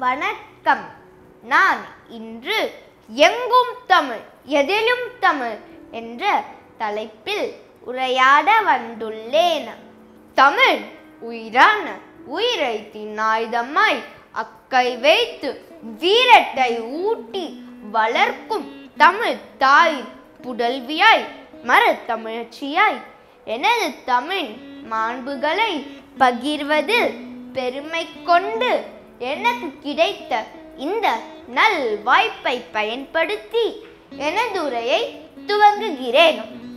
வணக்கம் நான் இன்று எங்கும் தமிழ் எதிலும் தமிழ் என்ற தலைப்பில் உரையாட வந்துள்ளேன் தமிழ் உயிரான உயிரை தின்னாயுதமாய் அக்கை வைத்து வீரத்தை ஊட்டி வளர்க்கும் தமிழ் தாய் புதல்வியாய் மறுதமிழச்சியாய் எனது தமிழ் மாண்புகளை பகிர்வதில் பெருமை கொண்டு எனக்கு கிடைத்த இந்த நல் வாய்ப்பை பயன்படுத்தி எனது உரையை துவங்குகிறேன்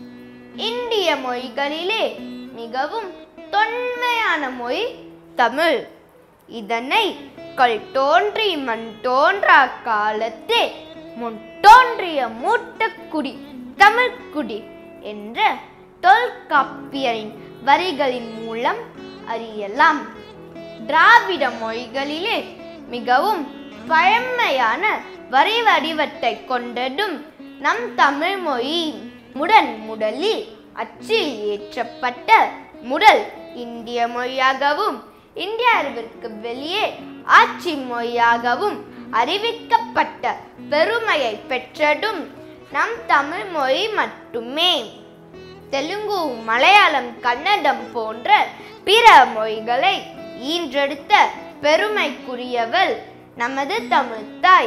இந்திய மொழிகளிலே மிகவும் தொன்மையான மொழி தமிழ் இதனை கல் தோன்றி மண் தோன்றா காலத்தே முன் தோன்றிய மூட்டக்குடி தமிழ்க்குடி என்ற தொல்காப்பியரின் வரிகளின் மூலம் அறியலாம் திராவிட மொழிகளிலே மிகவும் பழமையான வரி வடிவத்தை கொண்டதும் நம் தமிழ் மொழி முதன் முதலில் அச்சில் ஏற்றப்பட்ட முதல் இந்திய மொழியாகவும் இந்தியாவிற்கு வெளியே ஆட்சி மொழியாகவும் அறிவிக்கப்பட்ட பெருமையை பெற்றதும் நம் தமிழ் மொழி மட்டுமே தெலுங்கு மலையாளம் கன்னடம் போன்ற பிற மொழிகளை ஈன்றெடுத்த பெருமைக்குரியவள் நமது தமிழ்த்தாய்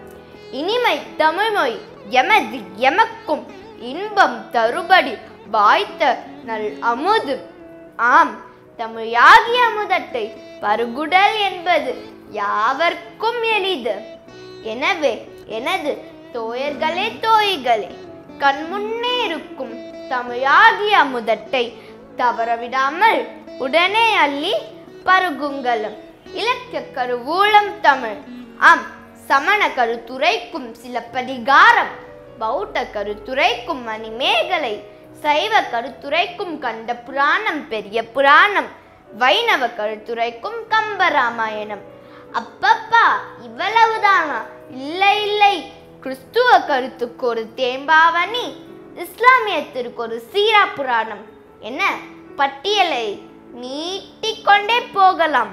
இனிமை தமிழ்மொழி எமது எமக்கும் இன்பம் தருபடி வாய்த்த நல் அமுது ஆம் தமிழாகிய அமுதத்தை பருகுடல் என்பது யாவர்க்கும் எளிது எனவே எனது தோயர்களே தோய்களே கண்முன்னே இருக்கும் தமிழாகிய அமுதத்தை தவறவிடாமல் உடனே அள்ளி பருகுங்களும் இலக்கிய கருவூலம் தமிழ் ஆம் சமண கருத்துரைக்கும் சிலப்பதிகாரம் பௌத்த கருத்துரைக்கும் மணிமேகலை சைவ கருத்துரைக்கும் கண்ட புராணம் பெரிய புராணம் வைணவ கருத்துரைக்கும் கம்பராமாயணம் அப்பப்பா இவ்வளவுதானா இல்லை இல்லை கிறிஸ்துவ கருத்துக்கு ஒரு தேம்பாவணி இஸ்லாமியத்திற்கு ஒரு சீரா புராணம் என்ன பட்டியலை நீட்டிக்கொண்டே போகலாம்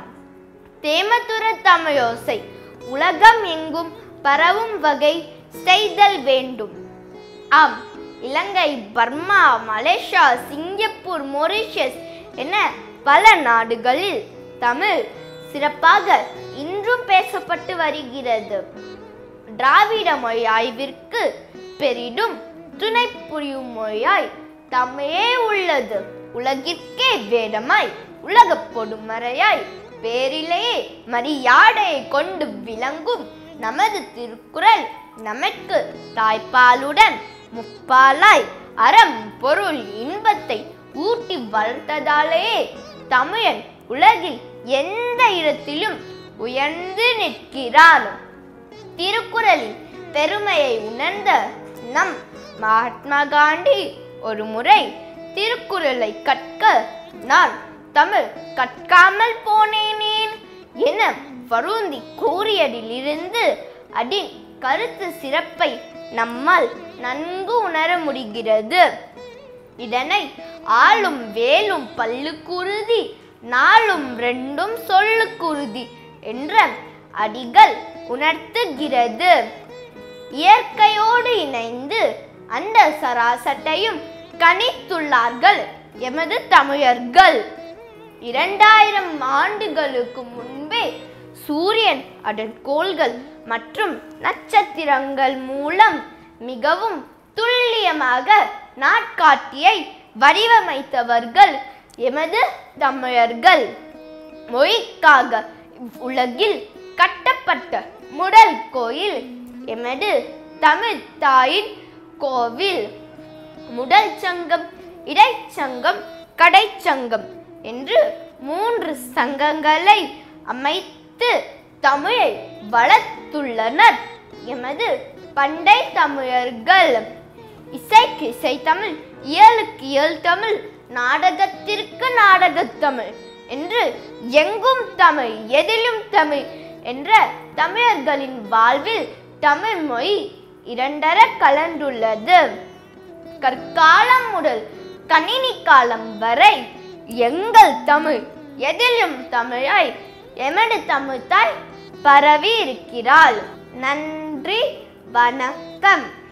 தேமதுர தமிழோசை உலகம் எங்கும் பரவும் வகை செய்தல் வேண்டும் ஆம் Ilangai Burma Malaysia Singapore Mauritius என பல நாடுகளில் தமிழ் சிறப்பாக இன்றும் பேசப்பட்டு வருகிறது திராவிட மொழி ஆய்விற்கு பெரிதும் துணை புரியும் மொழியாய் தமிழே உள்ளது உலகிற்கே வேடமாய் உலக பொதுமறையாய் பேரிலேயே மரியாதையை கொண்டு விளங்கும் நமது திருக்குறள் நமக்கு தாய்ப்பாலுடன் முப்பாலாய் அறம் பொருள் இன்பத்தை ஊட்டி வளர்த்ததாலேயே தமிழன் உலகில் எந்த இடத்திலும் உயர்ந்து நிற்கிறான் திருக்குறளின் பெருமையை உணர்ந்த நம் மகாத்மா காந்தி ஒரு முறை திருக்குறளை கற்க நான் தமிழ் கற்காமல் போனேனேன் என வருந்தி கூறியதிலிருந்து அதின் கருத்து சிறப்பை நம்மால் நன்கு உணர முடிகிறது இதனை ஆளும் வேலும் பல்லுக்குருதி நாளும் ரெண்டும் சொல்லுக்குருதி என்ற அடிகள் உணர்த்துகிறது இயற்கையோடு இணைந்து அந்த சராசத்தையும் கணித்துள்ளார்கள் எமது தமிழர்கள் இரண்டாயிரம் ஆண்டுகளுக்கு முன்பே சூரியன் அதன் கோள்கள் மற்றும் நட்சத்திரங்கள் மூலம் மிகவும் துல்லியமாக நாட்காட்டியை வடிவமைத்தவர்கள் எமது தமிழர்கள் மொழிக்காக உலகில் கட்டப்பட்ட முதல் கோயில் எமது தமிழ் தாயின் கோவில் முதல் சங்கம் இடைச்சங்கம் கடைச்சங்கம் என்று மூன்று சங்கங்களை அமைத்து தமிழை வளர்த்துள்ளனர் எமது பண்டை தமிழர்கள் இசைக்கு இசை தமிழ் இயலுக்கு இயல் தமிழ் நாடகத்திற்கு நாடகத் தமிழ் என்று எங்கும் தமிழ் எதிலும் தமிழ் என்ற தமிழர்களின் வாழ்வில் தமிழ் மொழி இரண்டர கலந்துள்ளது கற்காலம் முதல் கணினி காலம் வரை எங்கள் தமிழ் எதிலும் தமிழாய் எமது தமிழ்த்தாய் பரவி இருக்கிறாள் நன்றி வணக்கம்